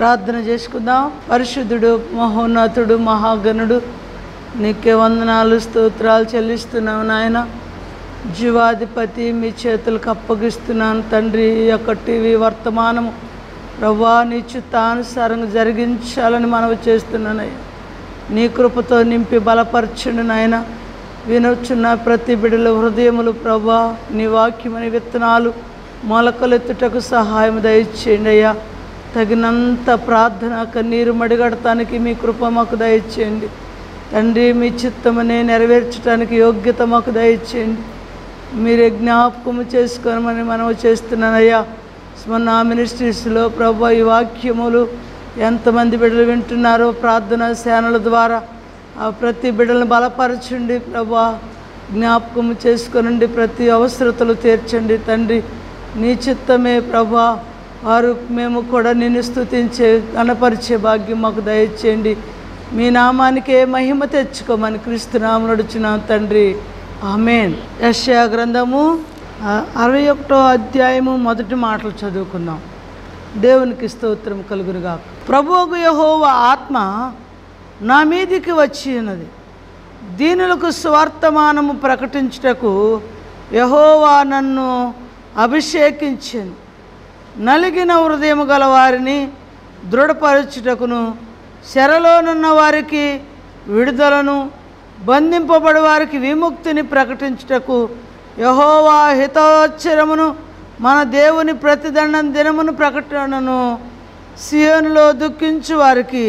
ప్రార్థన చేసుకుందాం పరిశుద్ధుడు మహోన్నతుడు మహాగణుడు నీకే వందనాలు స్తోత్రాలు చెల్లిస్తున్నావు నాయన జీవాధిపతి మీ చేతులకు అప్పగిస్తున్నాను తండ్రి ఈ యొక్క టీవీ వర్తమానము ప్రభా నీ చిత్తానుసారంగా జరిగించాలని మనవి చేస్తున్నానయ్యా నీ కృపతో నింపి బలపరచుండు నాయన వినొచ్చున్న ప్రతి బిడల హృదయములు ప్రభా నీ వాక్యమని విత్తనాలు మొలకలెత్తుటకు సహాయం దయచేయండి అయ్యా తగినంత ప్రార్థన కన్నీరు మడిగడటానికి మీ కృప మాకు దయచేయండి తండ్రి మీ చిత్తమని నెరవేర్చడానికి యోగ్యత మాకు దయచేయండి మీరే జ్ఞాపకము చేసుకోమని మనం చేస్తున్నానయ్యా మొన్న మినిస్ట్రీస్లో ప్రభు ఈ వాక్యములు ఎంతమంది బిడ్డలు వింటున్నారో ప్రార్థన సేనల ద్వారా ఆ ప్రతి బిడ్డలను బలపరచండి ప్రభా జ్ఞాపకము చేసుకొనండి ప్రతి అవసరతలు తీర్చండి తండ్రి నీ చిత్తమే ప్రభా వారు మేము కూడా నిన్ను స్తుతించే కనపరిచే భాగ్యం మాకు దయచేయండి మీ నామానికే మహిమ తెచ్చుకోమని క్రీస్తు నామం నడుచున్నాం తండ్రి ఆమెన్ యశ్యా గ్రంథము ఆ, అరవై ఒకటో అధ్యాయము మొదటి మాటలు చదువుకుందాం దేవునికి స్తోత్రం కలుగురుగా ప్రభువుకు యహోవ ఆత్మ నా మీదికి వచ్చి ఉన్నది దీనులకు స్వార్థమానము ప్రకటించుటకు యహోవా నన్ను అభిషేకించింది నలిగిన హృదయము గల వారిని దృఢపరచుటకును శరలోనున్న వారికి విడుదలను బంధింపబడి వారికి విముక్తిని ప్రకటించుటకు యహోవా హితోచ్చరమును మన దేవుని ప్రతిదండం దినమును ప్రకటనను సియోనులో దుఃఖించు వారికి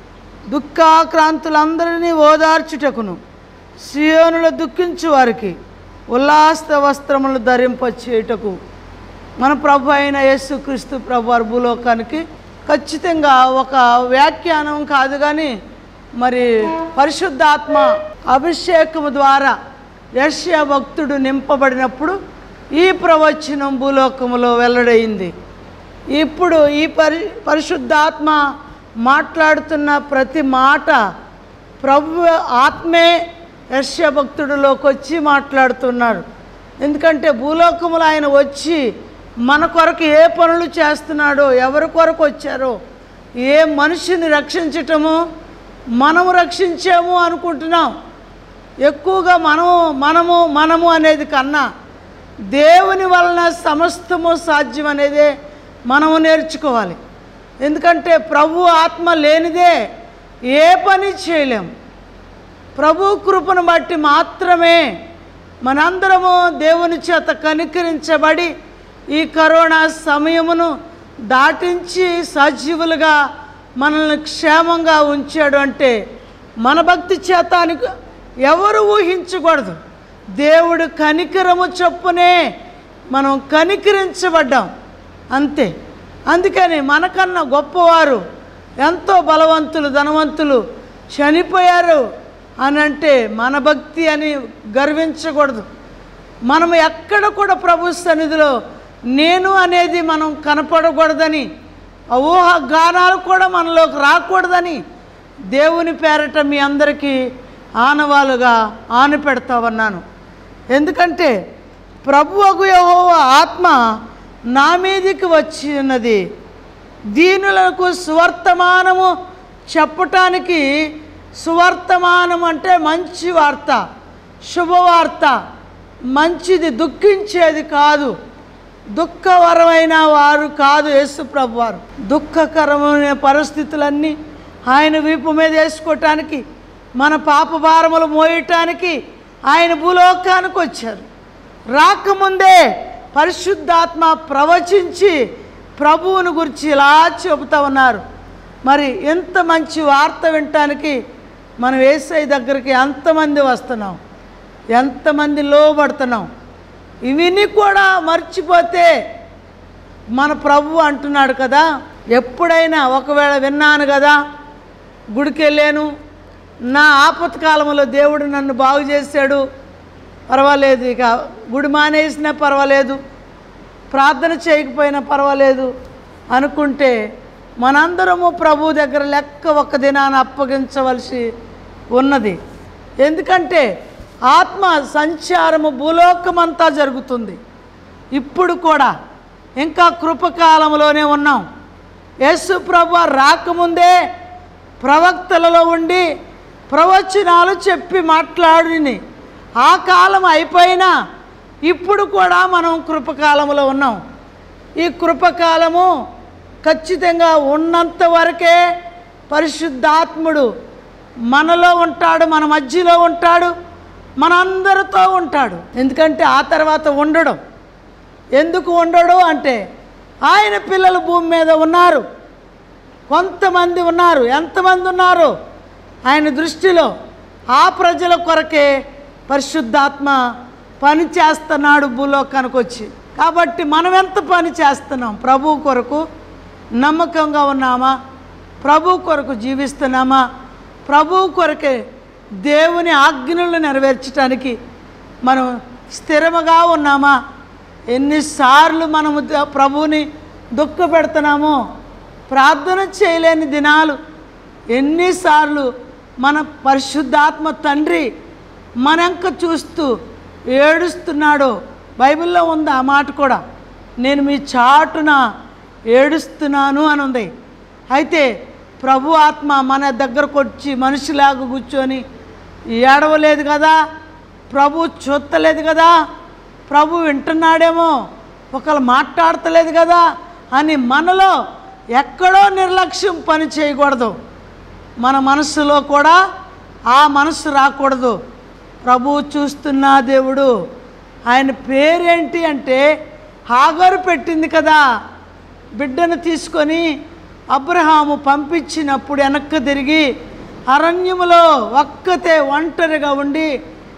దుఃఖాక్రాంతులందరినీ ఓదార్చుటకును సియోనులో దుఃఖించు వారికి ఉల్లాస వస్త్రములు ధరింపచేయుటకు మన ప్రభు అయిన యేసుక్రీస్తు ప్రభు వారి భూలోకానికి ఖచ్చితంగా ఒక వ్యాఖ్యానం కాదు కానీ మరి పరిశుద్ధాత్మ అభిషేకము ద్వారా యశ్యా భక్తుడు నింపబడినప్పుడు ఈ ప్రవచనం భూలోకములో వెల్లడైంది ఇప్పుడు ఈ పరి పరిశుద్ధాత్మ మాట్లాడుతున్న ప్రతి మాట ప్రభు ఆత్మే యశ్య భక్తుడిలోకి వచ్చి మాట్లాడుతున్నాడు ఎందుకంటే భూలోకములో ఆయన వచ్చి మన కొరకు ఏ పనులు చేస్తున్నాడో ఎవరి కొరకు వచ్చారో ఏ మనిషిని రక్షించటము మనము రక్షించాము అనుకుంటున్నాం ఎక్కువగా మనము మనము మనము అనేది కన్నా దేవుని వలన సమస్తము సాధ్యం అనేదే మనము నేర్చుకోవాలి ఎందుకంటే ప్రభు ఆత్మ లేనిదే ఏ పని చేయలేం ప్రభు కృపను బట్టి మాత్రమే మనందరము దేవుని చేత కనికరించబడి ఈ కరోనా సమయమును దాటించి సజీవులుగా మనల్ని క్షేమంగా ఉంచాడు అంటే మన భక్తి చేతానికి ఎవరు ఊహించకూడదు దేవుడు కనికరము చొప్పునే మనం కనికరించబడ్డాం అంతే అందుకని మనకన్నా గొప్పవారు ఎంతో బలవంతులు ధనవంతులు చనిపోయారు అని అంటే మన భక్తి అని గర్వించకూడదు మనం ఎక్కడ కూడా ప్రభు సన్నిధిలో నేను అనేది మనం కనపడకూడదని ఆ ఊహ గానాలు కూడా మనలోకి రాకూడదని దేవుని పేరట మీ అందరికీ ఆనవాలుగా ఆన పెడతావన్నాను ఎందుకంటే ప్రభువకు యెహోవ ఆత్మ నా మీదికి వచ్చి ఉన్నది దీనులకు సువర్తమానము చెప్పటానికి సువర్తమానం అంటే మంచి వార్త శుభవార్త మంచిది దుఃఖించేది కాదు దుఃఖవరమైన వారు కాదు యేసు ప్రభు వారు దుఃఖకరమైన పరిస్థితులన్నీ ఆయన వీపు మీద వేసుకోవటానికి మన పాప భారములు మోయటానికి ఆయన భూలోకానికి వచ్చారు రాకముందే పరిశుద్ధాత్మ ప్రవచించి ప్రభువుని గురించి ఇలా చెబుతా ఉన్నారు మరి ఎంత మంచి వార్త వినటానికి మనం ఏసై దగ్గరికి ఎంతమంది వస్తున్నాం ఎంతమంది లోబడుతున్నాం ఇవన్నీ కూడా మర్చిపోతే మన ప్రభు అంటున్నాడు కదా ఎప్పుడైనా ఒకవేళ విన్నాను కదా గుడికి వెళ్ళాను నా ఆపత్కాలంలో దేవుడు నన్ను బాగు చేశాడు పర్వాలేదు ఇక గుడి మానేసినా పర్వాలేదు ప్రార్థన చేయకపోయినా పర్వాలేదు అనుకుంటే మనందరము ప్రభు దగ్గర లెక్క ఒక్క దినాన్ని అప్పగించవలసి ఉన్నది ఎందుకంటే ఆత్మ సంచారము భూలోకమంతా జరుగుతుంది ఇప్పుడు కూడా ఇంకా కృపకాలంలోనే ఉన్నాం యేసు ప్రభు రాకముందే ప్రవక్తలలో ఉండి ప్రవచనాలు చెప్పి మాట్లాడిని ఆ కాలం అయిపోయినా ఇప్పుడు కూడా మనం కృపకాలంలో ఉన్నాం ఈ కృపకాలము ఖచ్చితంగా ఉన్నంత వరకే పరిశుద్ధాత్ముడు మనలో ఉంటాడు మన మధ్యలో ఉంటాడు మనందరితో ఉంటాడు ఎందుకంటే ఆ తర్వాత ఉండడం ఎందుకు ఉండడు అంటే ఆయన పిల్లలు భూమి మీద ఉన్నారు కొంతమంది ఉన్నారు ఎంతమంది ఉన్నారు ఆయన దృష్టిలో ఆ ప్రజల కొరకే పరిశుద్ధాత్మ పని చేస్తున్నాడు భూలోకానికి వచ్చి కాబట్టి మనం ఎంత పని చేస్తున్నాం ప్రభు కొరకు నమ్మకంగా ఉన్నామా ప్రభు కొరకు జీవిస్తున్నామా ప్రభు కొరకే దేవుని ఆజ్ఞలు నెరవేర్చడానికి మనం స్థిరముగా ఉన్నామా ఎన్నిసార్లు మనము ద- ప్రభువుని దుఃఖ పెడుతున్నామో ప్రార్థన చేయలేని దినాలు ఎన్నిసార్లు మన పరిశుద్ధాత్మ తండ్రి మనంక చూస్తూ ఏడుస్తున్నాడో బైబిల్లో ఉంది ఆ మాట కూడా నేను మీ చాటున ఏడుస్తున్నాను అని ఉంది అయితే ప్రభు ఆత్మ మన దగ్గరకు వచ్చి మనిషిలాగా కూర్చొని ఏడవలేదు కదా ప్రభు చూస్తలేదు కదా ప్రభు వింటున్నాడేమో ఒకళ్ళు మాట్లాడతలేదు కదా అని మనలో ఎక్కడో నిర్లక్ష్యం పని చేయకూడదు మన మనస్సులో కూడా ఆ మనస్సు రాకూడదు ప్రభు చూస్తున్న దేవుడు ఆయన పేరేంటి అంటే హాగరు పెట్టింది కదా బిడ్డను తీసుకొని అబ్రహాము పంపించినప్పుడు వెనక్కి తిరిగి అరణ్యములో ఒక్కతే ఒంటరిగా ఉండి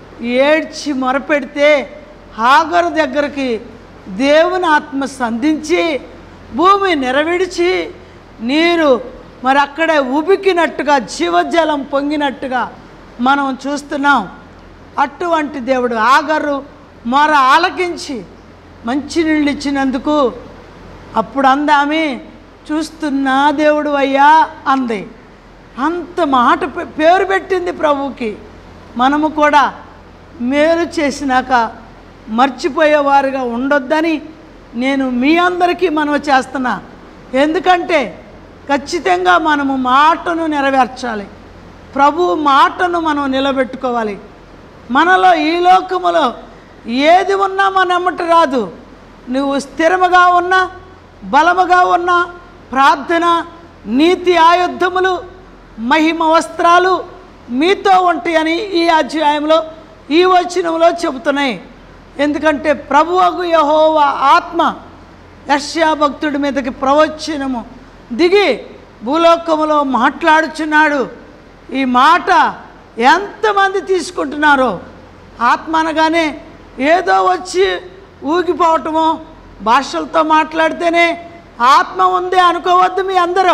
ఏడ్చి మొరపెడితే హాగరు దగ్గరికి దేవుని ఆత్మ సంధించి భూమి నెరవిడిచి నీరు మరి అక్కడే ఉబికినట్టుగా జీవజలం పొంగినట్టుగా మనం చూస్తున్నాం అటువంటి దేవుడు ఆగరు మొర ఆలకించి మంచినీళ్ళు ఇచ్చినందుకు అప్పుడు అందామి చూస్తున్నా దేవుడు అయ్యా అంది అంత మాట పె- పేరు పెట్టింది ప్రభువుకి మనము కూడా మేలు చేసినాక మర్చిపోయేవారుగా ఉండొద్దని నేను మీ అందరికీ మనవి చేస్తున్నా ఎందుకంటే ఖచ్చితంగా మనము మాటను నెరవేర్చాలి ప్రభు మాటను మనం నిలబెట్టుకోవాలి మనలో ఈ లోకములో ఏది ఉన్నా మన ఎమ్మటి రాదు నువ్వు స్థిరముగా ఉన్నా బలముగా ఉన్నా ప్రార్థన నీతి ఆయుధములు మహిమ వస్త్రాలు మీతో ఉంటాయని ఈ అధ్యాయంలో ఈ వచనంలో చెబుతున్నాయి ఎందుకంటే ప్రభువగు యహోవా ఆత్మ యష్యా భక్తుడి మీదకి ప్రవచనము దిగి భూలోకములో మాట్లాడుచున్నాడు ఈ మాట ఎంతమంది తీసుకుంటున్నారో ఆత్మ అనగానే ఏదో వచ్చి ఊగిపోవటమో భాషలతో మాట్లాడితేనే ఆత్మ ఉంది అనుకోవద్దు మీ అందరూ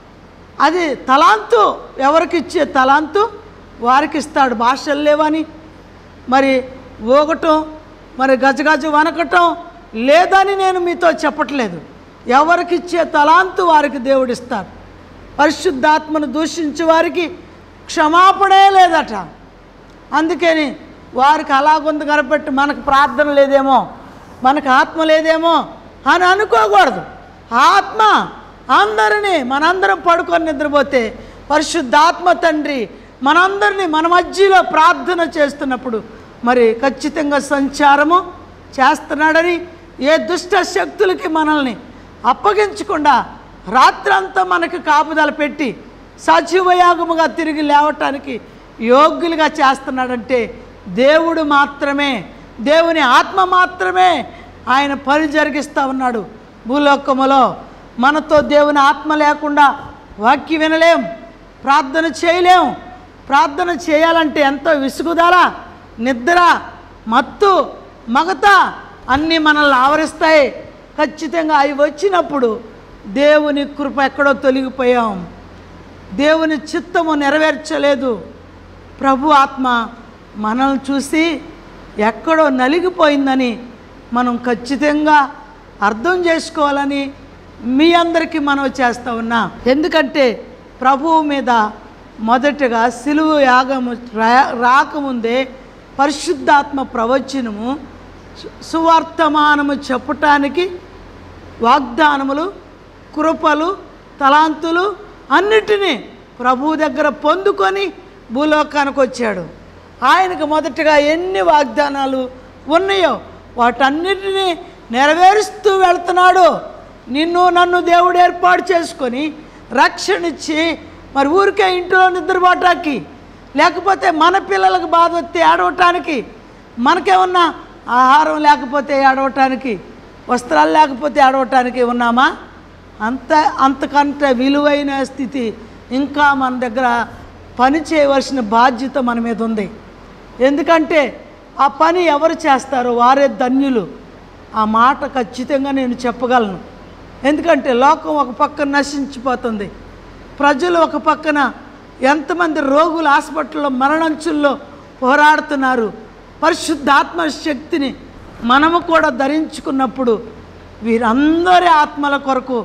అది తలాంతు ఎవరికి ఇచ్చే తలాంతు వారికి ఇస్తాడు భాషలు లేవని మరి ఊగటం మరి గజగజ వనకటం లేదని నేను మీతో చెప్పట్లేదు ఎవరికి ఇచ్చే తలాంతు వారికి దేవుడిస్తాడు పరిశుద్ధాత్మను దూషించే వారికి క్షమాపణే లేదట అందుకని వారికి అలాగుంది కనపెట్టి మనకు ప్రార్థన లేదేమో మనకు ఆత్మ లేదేమో అని అనుకోకూడదు ఆత్మ అందరినీ మనందరం పడుకొని నిద్రపోతే పరిశుద్ధాత్మ తండ్రి మనందరినీ మన మధ్యలో ప్రార్థన చేస్తున్నప్పుడు మరి ఖచ్చితంగా సంచారము చేస్తున్నాడని ఏ దుష్ట శక్తులకి మనల్ని అప్పగించకుండా రాత్రంతా మనకు కాపుదల పెట్టి సజీవయాగముగా తిరిగి లేవటానికి యోగ్యులుగా చేస్తున్నాడంటే దేవుడు మాత్రమే దేవుని ఆత్మ మాత్రమే ఆయన పని జరిగిస్తూ ఉన్నాడు భూలోకములో మనతో దేవుని ఆత్మ లేకుండా వాక్య వినలేం ప్రార్థన చేయలేం ప్రార్థన చేయాలంటే ఎంతో విసుగుదల నిద్ర మత్తు మగత అన్నీ మనల్ని ఆవరిస్తాయి ఖచ్చితంగా అవి వచ్చినప్పుడు దేవుని కృప ఎక్కడో తొలగిపోయాం దేవుని చిత్తము నెరవేర్చలేదు ప్రభు ఆత్మ మనల్ని చూసి ఎక్కడో నలిగిపోయిందని మనం ఖచ్చితంగా అర్థం చేసుకోవాలని మీ అందరికీ మనవి చేస్తా ఉన్నా ఎందుకంటే ప్రభువు మీద మొదటగా సిలువ యాగము రా- రాకముందే పరిశుద్ధాత్మ ప్రవచనము సు- సువర్తమానము చెప్పటానికి వాగ్దానములు కృపలు తలాంతులు అన్నిటినీ ప్రభువు దగ్గర పొందుకొని భూలోకానికి వచ్చాడు ఆయనకు మొదటగా ఎన్ని వాగ్దానాలు ఉన్నాయో వాటన్నిటినీ నెరవేరుస్తూ వెళ్తున్నాడు నిన్ను నన్ను దేవుడు ఏర్పాటు చేసుకొని రక్షణ ఇచ్చి మరి ఊరికే ఇంట్లో నిద్రపోటానికి లేకపోతే మన పిల్లలకు బాధ వస్తే ఏడవటానికి మనకేమన్నా ఆహారం లేకపోతే ఏడవటానికి వస్త్రాలు లేకపోతే ఏడవటానికి ఉన్నామా అంత అంతకంటే విలువైన స్థితి ఇంకా మన దగ్గర పని చేయవలసిన బాధ్యత మన మీద ఉంది ఎందుకంటే ఆ పని ఎవరు చేస్తారో వారే ధన్యులు ఆ మాట ఖచ్చితంగా నేను చెప్పగలను ఎందుకంటే లోకం ఒక పక్కన నశించిపోతుంది ప్రజలు ఒక పక్కన ఎంతమంది రోగులు హాస్పిటల్లో మరణంచుల్లో పోరాడుతున్నారు పరిశుద్ధాత్మ శక్తిని మనము కూడా ధరించుకున్నప్పుడు వీరందరి ఆత్మల కొరకు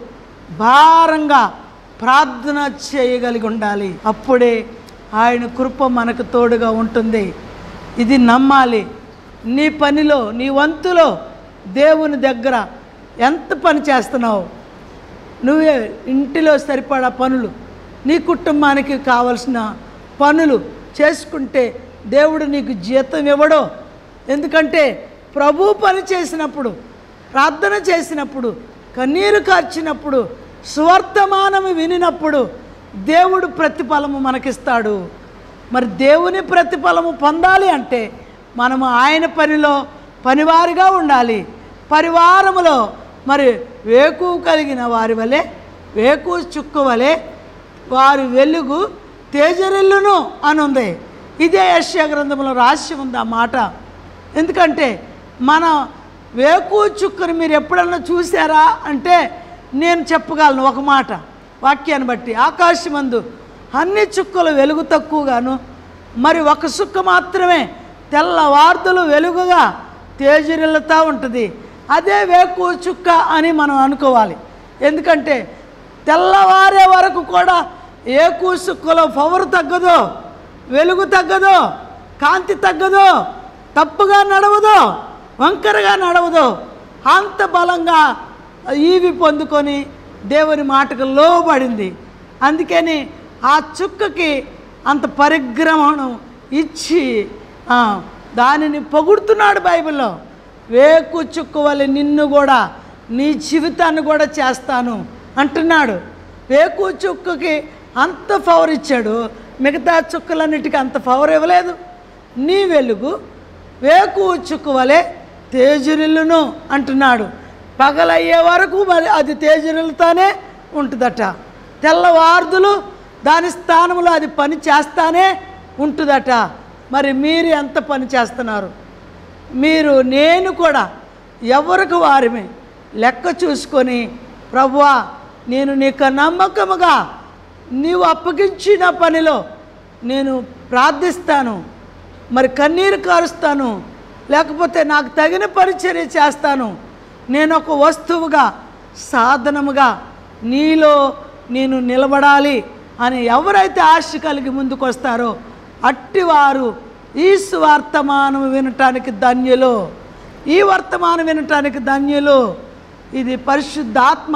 భారంగా ప్రార్థన చేయగలిగి ఉండాలి అప్పుడే ఆయన కృప మనకు తోడుగా ఉంటుంది ఇది నమ్మాలి నీ పనిలో నీ వంతులో దేవుని దగ్గర ఎంత పని చేస్తున్నావు నువ్వే ఇంటిలో సరిపడా పనులు నీ కుటుంబానికి కావలసిన పనులు చేసుకుంటే దేవుడు నీకు జీతం ఇవ్వడు ఎందుకంటే ప్రభు పని చేసినప్పుడు ప్రార్థన చేసినప్పుడు కన్నీరు కార్చినప్పుడు సువర్తమానము వినినప్పుడు దేవుడు ప్రతిఫలము మనకిస్తాడు మరి దేవుని ప్రతిఫలము పొందాలి అంటే మనము ఆయన పనిలో పనివారిగా ఉండాలి పరివారములో మరి వేకు కలిగిన వారి వలె వేకు చుక్క వలె వారి వెలుగు తేజరిల్లును అని ఉంది ఇదే యశ్యా గ్రంథంలో రాసి ఉంది ఆ మాట ఎందుకంటే మన వేకు చుక్కను మీరు ఎప్పుడన్నా చూసారా అంటే నేను చెప్పగలను ఒక మాట వాక్యాన్ని బట్టి ఆకాశమందు అన్ని చుక్కలు వెలుగు తక్కువగాను మరి ఒక చుక్క మాత్రమే తెల్లవార్దులు వెలుగుగా తేజరిల్లుతూ ఉంటుంది అదే వేకు చుక్క అని మనం అనుకోవాలి ఎందుకంటే తెల్లవారే వరకు కూడా ఏకు చుక్కలో పవర్ తగ్గదు వెలుగు తగ్గదు కాంతి తగ్గదు తప్పుగా నడవదు వంకరగా నడవదు అంత బలంగా ఈవి పొందుకొని దేవుని మాటకు లోబడింది అందుకని ఆ చుక్కకి అంత పరిగ్రహణం ఇచ్చి ఆ, దానిని పొగుడుతున్నాడు బైబిల్లో వేకు చుక్క వలె నిన్ను కూడా నీ జీవితాన్ని కూడా చేస్తాను అంటున్నాడు వేకు చుక్కకి అంత పవర్ ఇచ్చాడు మిగతా చుక్కలన్నిటికీ అంత పవర్ ఇవ్వలేదు నీ వెలుగు వేకు చుక్క వలె తేజరిల్లును అంటున్నాడు పగలయ్యే వరకు మరి అది తేజరిల్లుతానే ఉంటుందట తెల్లవార్దులు దాని స్థానంలో అది పని చేస్తానే ఉంటుందట మరి మీరు ఎంత పని చేస్తున్నారు మీరు నేను కూడా ఎవరికి వారిమే లెక్క చూసుకొని ప్రభువా నేను నీకు నమ్మకముగా నీవు అప్పగించిన పనిలో నేను ప్రార్థిస్తాను మరి కన్నీరు కారుస్తాను లేకపోతే నాకు తగిన పరిచర్య చేస్తాను నేను ఒక వస్తువుగా సాధనముగా నీలో నేను నిలబడాలి అని ఎవరైతే ఆశ కలిగి ముందుకు వస్తారో అట్టివారు ఈ సువార్తమానం వినటానికి ధన్యులు ఈ వర్తమానం వినటానికి ధన్యులు ఇది పరిశుద్ధాత్మ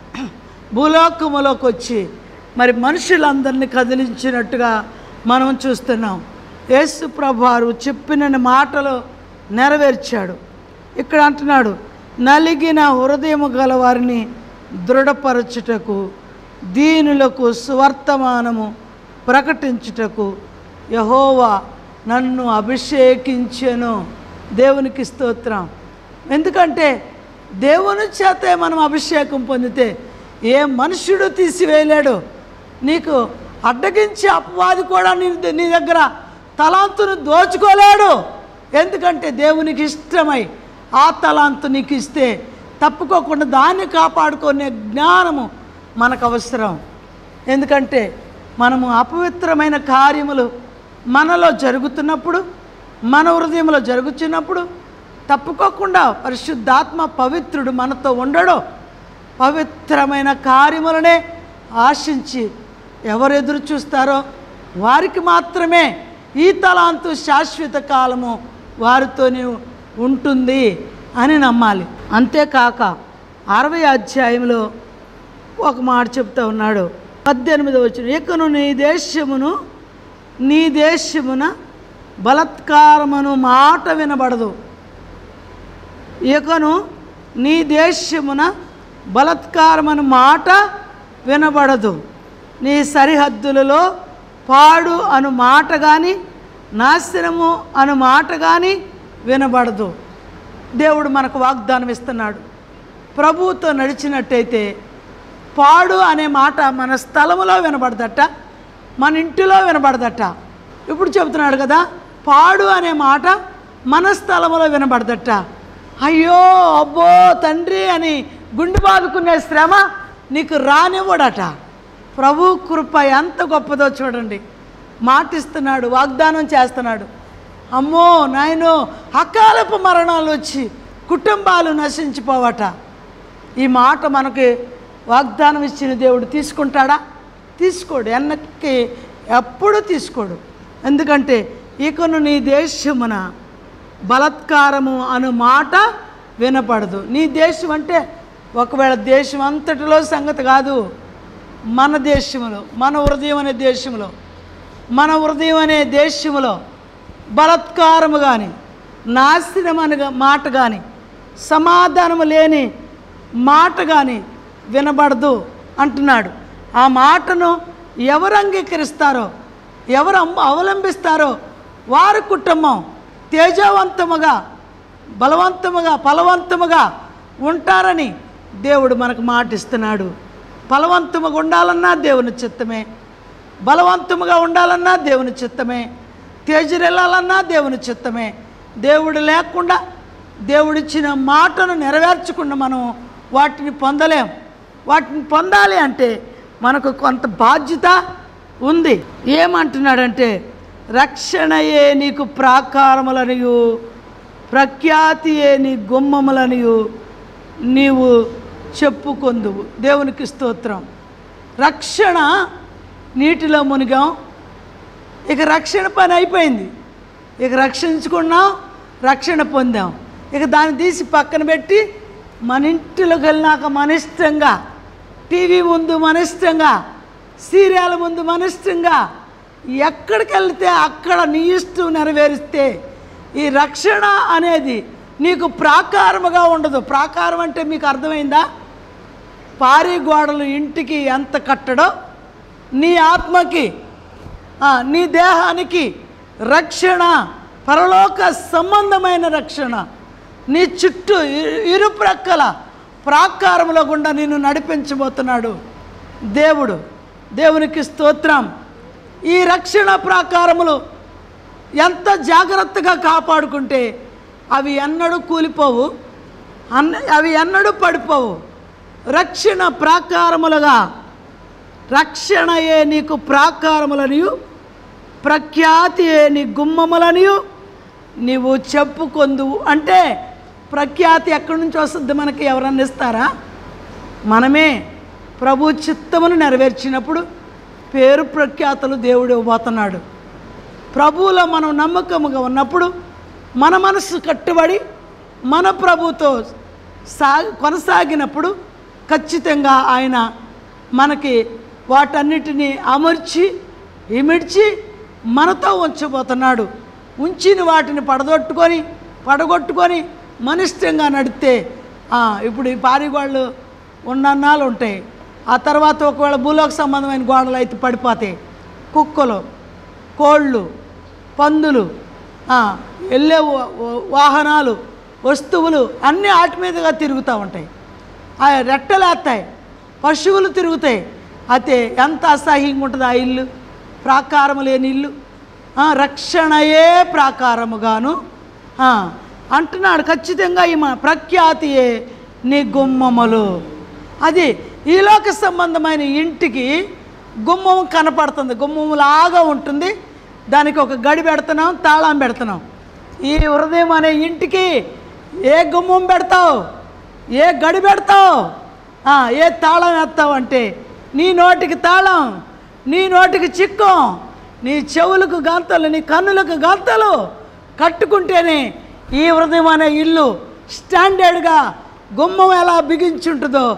భూలోకములోకి వచ్చి మరి మనుషులందరినీ కదిలించినట్టుగా మనం చూస్తున్నాం యేసు ప్రభువారు చెప్పిన మాటలు నెరవేర్చాడు ఇక్కడ అంటున్నాడు నలిగిన హృదయము గల వారిని దృఢపరచుటకు దీనులకు సువర్తమానము ప్రకటించుటకు యహోవా నన్ను అభిషేకించెను దేవునికి స్తోత్రం ఎందుకంటే దేవుని చేతే మనం అభిషేకం పొందితే ఏ మనుష్యుడు తీసివేయలేడు నీకు అడ్డగించి అపవాది కూడా నీ నీ దగ్గర తలాంతును దోచుకోలేడు ఎందుకంటే దేవునికి ఇష్టమై ఆ తలాంతు నీకు ఇస్తే తప్పుకోకుండా దాన్ని కాపాడుకునే జ్ఞానము మనకు అవసరం ఎందుకంటే మనము అపవిత్రమైన కార్యములు మనలో జరుగుతున్నప్పుడు మన హృదయంలో జరుగుతున్నప్పుడు తప్పుకోకుండా పరిశుద్ధాత్మ పవిత్రుడు మనతో ఉండడు పవిత్రమైన కార్యములనే ఆశించి ఎవరు ఎదురు చూస్తారో వారికి మాత్రమే ఈ తలాంతు శాశ్వత కాలము వారితోనే ఉంటుంది అని నమ్మాలి అంతేకాక అరవై అధ్యాయంలో ఒక మాట చెప్తా ఉన్నాడు పద్దెనిమిది వచ్చిన ఇకను నీ దేశమును నీ దేశమున బలత్కారమును మాట వినబడదు ఇకను నీ దేశమున బలత్కారమను మాట వినబడదు నీ సరిహద్దులలో పాడు అను మాట కానీ నాశనము అను మాట కానీ వినబడదు దేవుడు మనకు వాగ్దానం ఇస్తున్నాడు ప్రభువుతో నడిచినట్టయితే పాడు అనే మాట మన స్థలములో వినబడదట మన ఇంటిలో వినబడదట ఇప్పుడు చెబుతున్నాడు కదా పాడు అనే మాట మన స్థలములో వినబడదట అయ్యో అబ్బో తండ్రి అని గుండె బాదుకునే శ్రమ నీకు రానివ్వడట ప్రభు కృప ఎంత గొప్పదో చూడండి మాటిస్తున్నాడు వాగ్దానం చేస్తున్నాడు అమ్మో నాయనో అకాలపు మరణాలు వచ్చి కుటుంబాలు నశించిపోవట ఈ మాట మనకి వాగ్దానం ఇచ్చిన దేవుడు తీసుకుంటాడా తీసుకోడు వెనక్కి ఎప్పుడూ తీసుకోడు ఎందుకంటే ఇకను నీ దేశమున బలత్కారము అను మాట వినపడదు నీ దేశం అంటే ఒకవేళ దేశం అంతటిలో సంగతి కాదు మన దేశంలో మన హృదయం అనే దేశంలో మన హృదయం అనే దేశంలో బలత్కారము కానీ నాశనం అనే మాట కానీ సమాధానము లేని మాట కానీ వినబడదు అంటున్నాడు ఆ మాటను ఎవరు అంగీకరిస్తారో ఎవరు అమ్మ- అవలంబిస్తారో వారి కుటుంబం తేజవంతముగా బలవంతముగా ఫలవంతముగా ఉంటారని దేవుడు మనకు మాటిస్తున్నాడు ఫలవంతముగా ఉండాలన్నా దేవుని చిత్తమే బలవంతముగా ఉండాలన్నా దేవుని చిత్తమే తేజరెళ్ళాలన్నా దేవుని చిత్తమే దేవుడు లేకుండా దేవుడిచ్చిన మాటను నెరవేర్చకుండా మనం వాటిని పొందలేం వాటిని పొందాలి అంటే మనకు కొంత బాధ్యత ఉంది ఏమంటున్నాడంటే రక్షణయే నీకు ప్రాకారములనియు ప్రఖ్యాతియే నీ గుమ్మములనియు నీవు చెప్పుకొందువు దేవునికి స్తోత్రం రక్షణ నీటిలో మునిగాం ఇక రక్షణ పని అయిపోయింది ఇక రక్షించుకున్నాం రక్షణ పొందాం ఇక దాన్ని తీసి పక్కన పెట్టి మన ఇంటిలోకి వెళ్ళినాక మన ఇష్టంగా టీవీ ముందు మన ఇష్టంగా సీరియల్ ముందు మన ఇష్టంగా ఎక్కడికి వెళ్తే అక్కడ నీ ఇష్టం నెరవేరిస్తే ఈ రక్షణ అనేది నీకు ప్రాకారముగా ఉండదు ప్రాకారం అంటే మీకు అర్థమైందా పారి గోడలు ఇంటికి ఎంత కట్టడో నీ ఆత్మకి ఆ, నీ దేహానికి రక్షణ పరలోక సంబంధమైన రక్షణ నీ చుట్టూ ఇరు- ఇరుప్రక్కల ప్రాకారములో గుండా నిన్ను నడిపించబోతున్నాడు దేవుడు దేవునికి స్తోత్రం ఈ రక్షణ ప్రాకారములు ఎంత జాగ్రత్తగా కాపాడుకుంటే అవి ఎన్నడూ కూలిపోవు అన్న అవి ఎన్నడూ పడిపోవు రక్షణ ప్రాకారములుగా రక్షణయే నీకు ప్రాకారములనియు ప్రఖ్యాతియే నీ గుమ్మములనియు నీవు చెప్పుకొందువు అంటే ప్రఖ్యాతి ఎక్కడి నుంచి వస్తుంది మనకి ఎవరన్నా ఇస్తారా మనమే ప్రభు చిత్తమును నెరవేర్చినప్పుడు పేరు ప్రఖ్యాతలు దేవుడు ఇవ్వబోతున్నాడు ప్రభువులో మనం నమ్మకముగా ఉన్నప్పుడు మన మనసు కట్టుబడి మన ప్రభుతో సా కొనసాగినప్పుడు ఖచ్చితంగా ఆయన మనకి వాటన్నిటినీ అమర్చి ఇమిడ్చి మనతో ఉంచబోతున్నాడు ఉంచిన వాటిని పడగొట్టుకొని పడగొట్టుకొని మనిష్టంగా నడితే ఆ, ఇప్పుడు ఈ పారిగోళ్ళు ఉన్నన్నాళ్ళు ఉంటాయి ఆ తర్వాత ఒకవేళ భూలోక సంబంధమైన గోడలు అయితే పడిపోతాయి కుక్కలు కోళ్ళు పందులు ఆ, వెళ్ళే వా- వా- వాహనాలు వస్తువులు అన్నీ వాటి మీదుగా తిరుగుతూ ఉంటాయి ఆ రెట్టలేస్తాయి పశువులు తిరుగుతాయి అయితే ఎంత అసహ్యంగా ఉంటుంది ఆ ఇల్లు ప్రాకారము లేని ఇల్లు ఆ, రక్షణయే ప్రాకారముగాను ఆ, అంటున్నాడు ఖచ్చితంగా ఈ మా- ప్రఖ్యాతియే నీ గుమ్మములు అది ఈలోక సంబంధమైన ఇంటికి గుమ్మం కనపడుతుంది గుమ్మం లాగా ఉంటుంది దానికి ఒక గడి పెడుతున్నాం తాళం పెడుతున్నాం ఈ హృదయం అనే ఇంటికి ఏ గుమ్మం పెడతావు ఏ గడి పెడతావు ఆ, ఏ తాళం వేస్తావు అంటే నీ నోటికి తాళం నీ నోటికి చిక్కం నీ చెవులకు గంతలు నీ కన్నులకు గంతలు కట్టుకుంటేనే ఈ హృదయం అనే ఇల్లు స్టాండర్డ్గా గుమ్మం ఎలా బిగించుంటుందో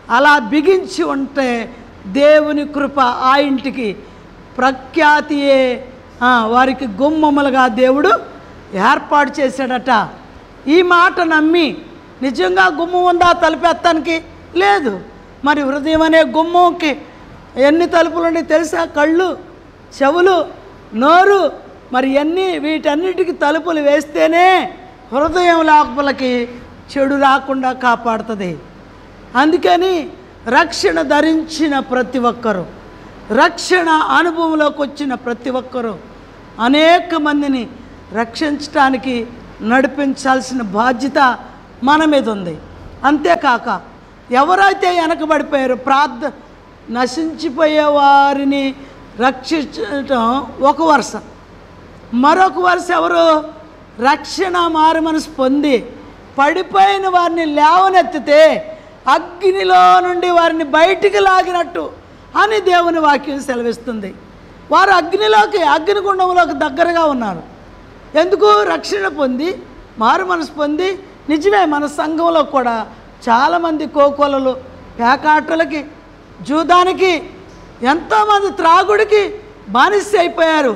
అలా బిగించి ఉంటే దేవుని కృప ఆ ఇంటికి ప్రఖ్యాతియే ఆ, వారికి గుమ్మములుగా దేవుడు ఏర్పాటు చేశాడట ఈ మాట నమ్మి నిజంగా గుమ్మం ఉందా తలుపేత్తానికి లేదు మరి హృదయం అనే గుమ్మంకి ఎన్ని తలుపులు ఉన్నాయి తెలుసా కళ్ళు చెవులు నోరు మరి ఎన్ని వీటన్నిటికి తలుపులు వేస్తేనే హృదయం లోపలికి చెడు రాకుండా కాపాడుతుంది అందుకని రక్షణ ధరించిన ప్రతి ఒక్కరూ రక్షణ అనుభవంలోకి వచ్చిన ప్రతి ఒక్కరూ అనేక మందిని రక్షించటానికి నడిపించాల్సిన బాధ్యత మన మీద ఉంది అంతేకాక ఎవరైతే వెనకబడిపోయారో ప్రార్థ నశించిపోయే వారిని రక్షించటం ఒక వరుస మరొక వరుస ఎవరు రక్షణ మారు మనసు పొంది పడిపోయిన వారిని లేవనెత్తితే అగ్నిలో నుండి వారిని బయటికి లాగినట్టు అని దేవుని వాక్యం సెలవిస్తుంది వారు అగ్నిలోకి అగ్నిగుండంలోకి దగ్గరగా ఉన్నారు ఎందుకు రక్షణ పొంది మారు మనసు పొంది నిజమే మన సంఘంలో కూడా చాలామంది కోకోలలు పేకాటలకి జూదానికి ఎంతోమంది త్రాగుడికి బానిస అయిపోయారు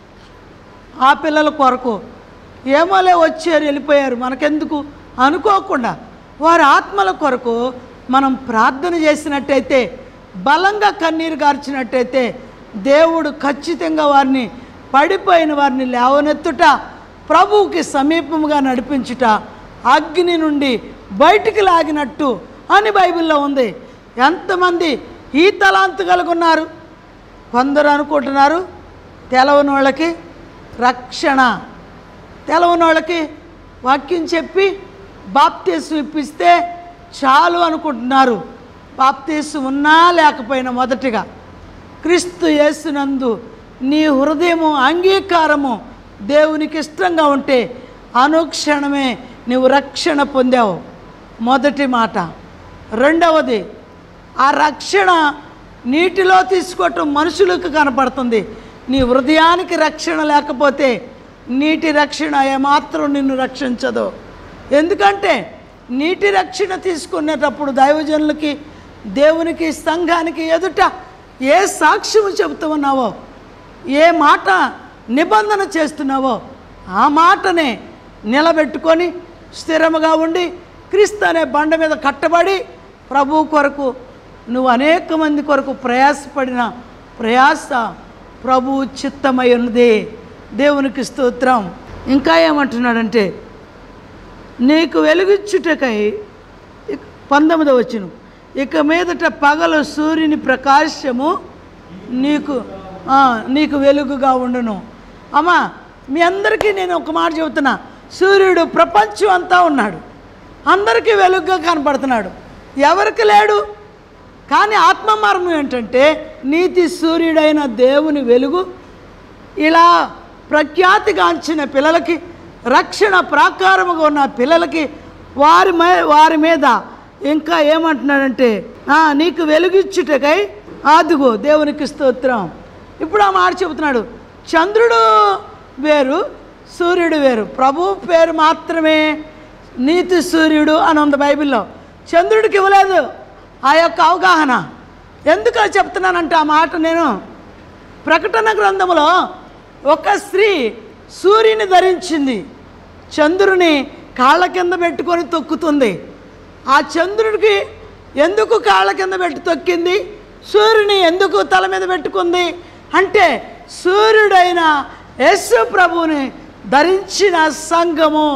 ఆ పిల్లల కొరకు ఏమోలే వచ్చారు వెళ్ళిపోయారు మనకెందుకు అనుకోకుండా వారి ఆత్మల కొరకు మనం ప్రార్థన చేసినట్టయితే బలంగా కన్నీరు గార్చినట్టయితే దేవుడు ఖచ్చితంగా వారిని పడిపోయిన వారిని లేవనెత్తుట ప్రభువుకి సమీపముగా నడిపించుట అగ్ని నుండి బయటికి లాగినట్టు అని బైబిల్లో ఉంది ఎంతమంది ఈ తలాంతు కలిగి ఉన్నారు కొందరు అనుకుంటున్నారు తెలవని వాళ్ళకి రక్షణ తెలవని వాళ్ళకి వాక్యం చెప్పి బాప్తీసు ఇప్పిస్తే చాలు అనుకుంటున్నారు బాప్తీసు ఉన్నా లేకపోయినా మొదటిగా క్రీస్తు యేసునందు నీ హృదయము అంగీకారము దేవునికి ఇష్టంగా ఉంటే అనుక్షణమే నీవు రక్షణ పొందావు మొదటి మాట రెండవది ఆ రక్షణ నీటిలో తీసుకోవటం మనుషులకు కనపడుతుంది నీ హృదయానికి రక్షణ లేకపోతే నీటి రక్షణ ఏమాత్రం నిన్ను రక్షించదు ఎందుకంటే నీటి రక్షణ తీసుకునేటప్పుడు దైవజనులకి దేవునికి సంఘానికి ఎదుట ఏ సాక్ష్యము చెబుతున్నావో ఏ మాట నిబంధన చేస్తున్నావో ఆ మాటనే నిలబెట్టుకొని స్థిరముగా ఉండి క్రీస్తు అనే బండ మీద కట్టబడి ప్రభు కొరకు నువ్వు అనేక మంది కొరకు ప్రయాసపడిన ప్రయాస ప్రభు చిత్తమై ఉన్నది దేవునికి స్తోత్రం ఇంకా ఏమంటున్నాడంటే నీకు వెలుగిచ్చుటకై ఇక పంతొమ్మిదవ వచ్చును ఇక మీదట పగలు సూర్యుని ప్రకాశము నీకు ఆ, నీకు వెలుగుగా ఉండును అమ్మా మీ అందరికీ నేను ఒక మాట చెబుతున్నా సూర్యుడు ప్రపంచం అంతా ఉన్నాడు అందరికీ వెలుగుగా కనపడుతున్నాడు ఎవరికి లేడు కానీ ఆత్మమర్మం ఏంటంటే నీతి సూర్యుడైన దేవుని వెలుగు ఇలా ప్రఖ్యాతిగాంచిన పిల్లలకి రక్షణ ప్రాకారముగా ఉన్న పిల్లలకి వారి మే వారి మీద ఇంకా ఏమంటున్నాడంటే "ఆ, నీకు వెలుగిచ్చుటకై ఆదుగో దేవునికి స్తోత్రం ఇప్పుడు ఆ మాట చెబుతున్నాడు చంద్రుడు వేరు సూర్యుడు వేరు ప్రభు పేరు మాత్రమే నీతి సూర్యుడు అని ఉంది బైబిల్లో చంద్రుడికి ఇవ్వలేదు ఆ యొక్క అవగాహన ఎందుకు చెప్తున్నానంటే ఆ మాట నేను ప్రకటన గ్రంథంలో ఒక స్త్రీ సూర్యుని ధరించింది చంద్రుని కాళ్ళ కింద పెట్టుకొని తొక్కుతుంది ఆ చంద్రుడికి ఎందుకు కాళ్ళ కింద పెట్టి తొక్కింది సూర్యుని ఎందుకు తల మీద పెట్టుకుంది అంటే సూర్యుడైన యేసు ప్రభువుని ధరించిన సంఘము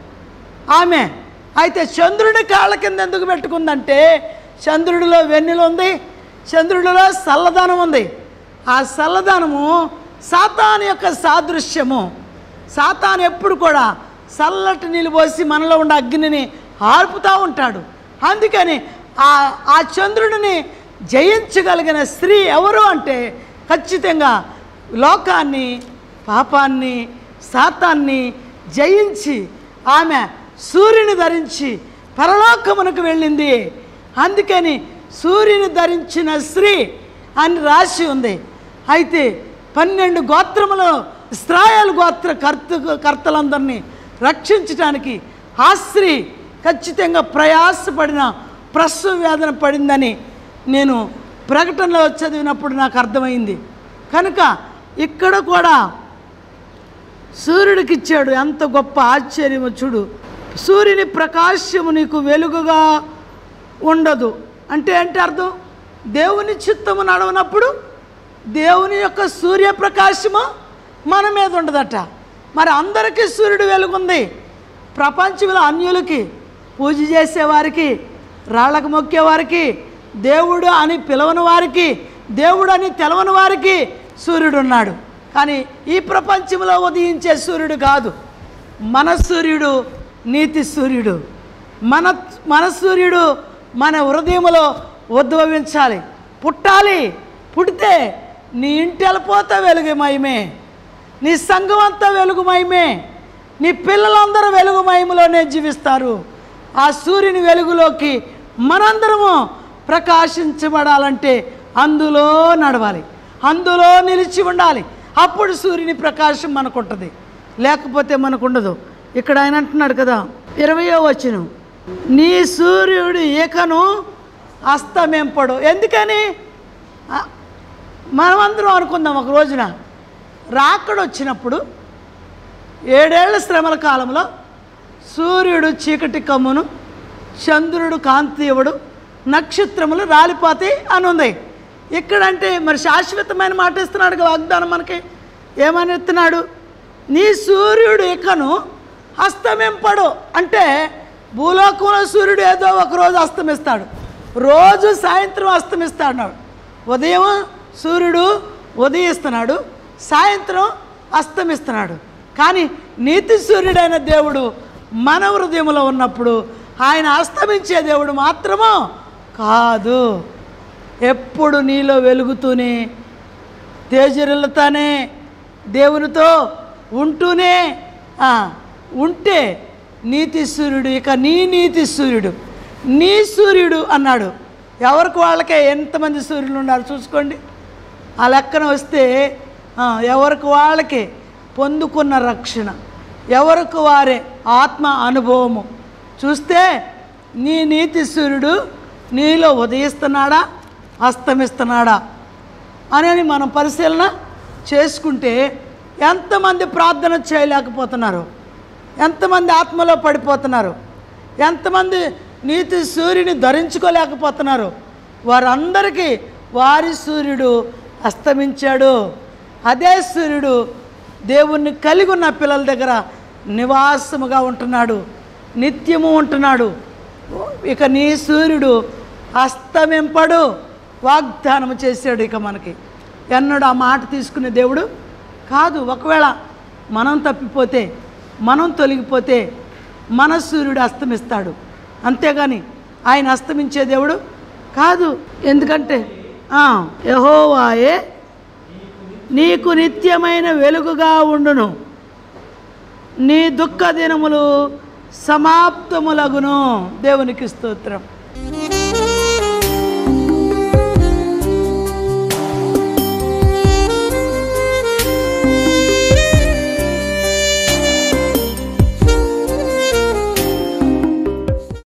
ఆమె అయితే చంద్రుడి కాళ్ళ కింద ఎందుకు పెట్టుకుందంటే చంద్రుడిలో వెన్నెల ఉంది చంద్రుడిలో చల్లదనం ఉంది ఆ చల్లదనము సాతాను యొక్క సాదృశ్యము సాతాను ఎప్పుడు కూడా చల్లటి నీళ్ళు పోసి మనలో ఉన్న అగ్నిని ఆర్పుతూ ఉంటాడు అందుకని ఆ ఆ చంద్రుడిని జయించగలిగిన స్త్రీ ఎవరు అంటే ఖచ్చితంగా లోకాన్ని పాపాన్ని సాతాన్ని జయించి ఆమె సూర్యుని ధరించి పరలోకమునకు వెళ్ళింది అందుకని సూర్యుని ధరించిన స్త్రీ అని రాసి ఉంది అయితే పన్నెండు గోత్రములో ఇస్రాయేల్ గోత్ర కర్త కర్తలందరినీ రక్షించటానికి ఆ స్త్రీ ఖచ్చితంగా ప్రయాసపడిన ప్రసవ వేదన పడిందని నేను ప్రకటనలో చదివినప్పుడు నాకు అర్థమైంది కనుక ఇక్కడ కూడా సూర్యుడికి ఇచ్చాడు ఎంత గొప్ప ఆశ్చర్యము చూడు సూర్యుని ప్రకాశము నీకు వెలుగుగా ఉండదు అంటే ఏంటి అర్థం దేవుని చిత్తము నడవనప్పుడు దేవుని యొక్క సూర్యప్రకాశము మన మీద ఉండదట మరి అందరికీ సూర్యుడు వెలుగుంది ప్రపంచంలో అన్యులకి పూజ చేసేవారికి రాళ్ళకు మొక్కేవారికి దేవుడు అని పిలవని వారికి దేవుడు అని తెలవని వారికి సూర్యుడు ఉన్నాడు కానీ ఈ ప్రపంచంలో ఉదయించే సూర్యుడు కాదు మన సూర్యుడు నీతి సూర్యుడు మన మన సూర్యుడు మన హృదయంలో ఉద్భవించాలి పుట్టాలి పుడితే నీ ఇంటి వెళ్ళిపోతే వెలుగుమయమే నీ సంఘం అంతా వెలుగుమయమే నీ పిల్లలందరూ వెలుగుమయములోనే జీవిస్తారు ఆ సూర్యుని వెలుగులోకి మనందరము ప్రకాశించబడాలంటే అందులో నడవాలి అందులో నిలిచి ఉండాలి అప్పుడు సూర్యుని ప్రకాశం మనకు ఉంటుంది లేకపోతే మనకు ఉండదు ఇక్కడ ఆయన అంటున్నాడు కదా ఇరవయో వచ్చును నీ సూర్యుడు ఏకను అస్తమింపడు ఎందుకని ఆ, మనమందరం అనుకుందాం ఒక రోజున రాకడ వచ్చినప్పుడు ఏడేళ్ల శ్రమల కాలంలో సూర్యుడు చీకటి కమ్మును చంద్రుడు కాంతి ఇవ్వడు నక్షత్రములు రాలిపోతాయి అని ఉంది ఇక్కడంటే మరి శాశ్వతమైన మాట ఇస్తున్నాడు కదా వాగ్దానం మనకి ఏమని ఇస్తున్నాడు నీ సూర్యుడు ఇకను అస్తమింపడు అంటే భూలోకంలో సూర్యుడు ఏదో ఒక రోజు అస్తమిస్తాడు రోజు సాయంత్రం అస్తమిస్తాడు ఉదయం సూర్యుడు ఉదయిస్తున్నాడు సాయంత్రం అస్తమిస్తున్నాడు కానీ నీతి సూర్యుడైన దేవుడు మన హృదయంలో ఉన్నప్పుడు ఆయన అస్తమించే దేవుడు మాత్రము కాదు ఎప్పుడు నీలో వెలుగుతూనే తేజరిల్లుతానే దేవునితో ఉంటూనే ఆ, ఉంటే నీతి సూర్యుడు ఇక నీ నీతి సూర్యుడు నీ సూర్యుడు అన్నాడు ఎవరికి వాళ్ళకే ఎంతమంది సూర్యులు ఉన్నారు చూసుకోండి ఆ లెక్కన వస్తే ఆ, ఎవరికి వాళ్ళకే పొందుకున్న రక్షణ ఎవరికి వారే ఆత్మ అనుభవము చూస్తే నీ నీతి సూర్యుడు నీలో ఉదయిస్తున్నాడా అస్తమిస్తున్నాడా అనేది మనం పరిశీలన చేసుకుంటే ఎంతమంది ప్రార్థన చేయలేకపోతున్నారు ఎంతమంది ఆత్మలో పడిపోతున్నారు ఎంతమంది నీతి సూర్యుని ధరించుకోలేకపోతున్నారు వారందరికీ వారి సూర్యుడు అస్తమించాడు అదే సూర్యుడు దేవుణ్ణి కలిగి ఉన్న పిల్లల దగ్గర నివాసముగా ఉంటున్నాడు నిత్యము ఉంటున్నాడు ఇక నీ సూర్యుడు అస్తమింపడు వాగ్దానం చేశాడు ఇక మనకి ఎన్నడూ ఆ మాట తీసుకునే దేవుడు కాదు ఒకవేళ మనం తప్పిపోతే మనం తొలగిపోతే మన సూర్యుడు అస్తమిస్తాడు అంతేగాని ఆయన అస్తమించే దేవుడు కాదు ఎందుకంటే ఆ, యెహోవాయే నీకు నిత్యమైన వెలుగుగా ఉండును నీ దుఃఖ దినములు సమాప్తములగును దేవునికి స్తోత్రం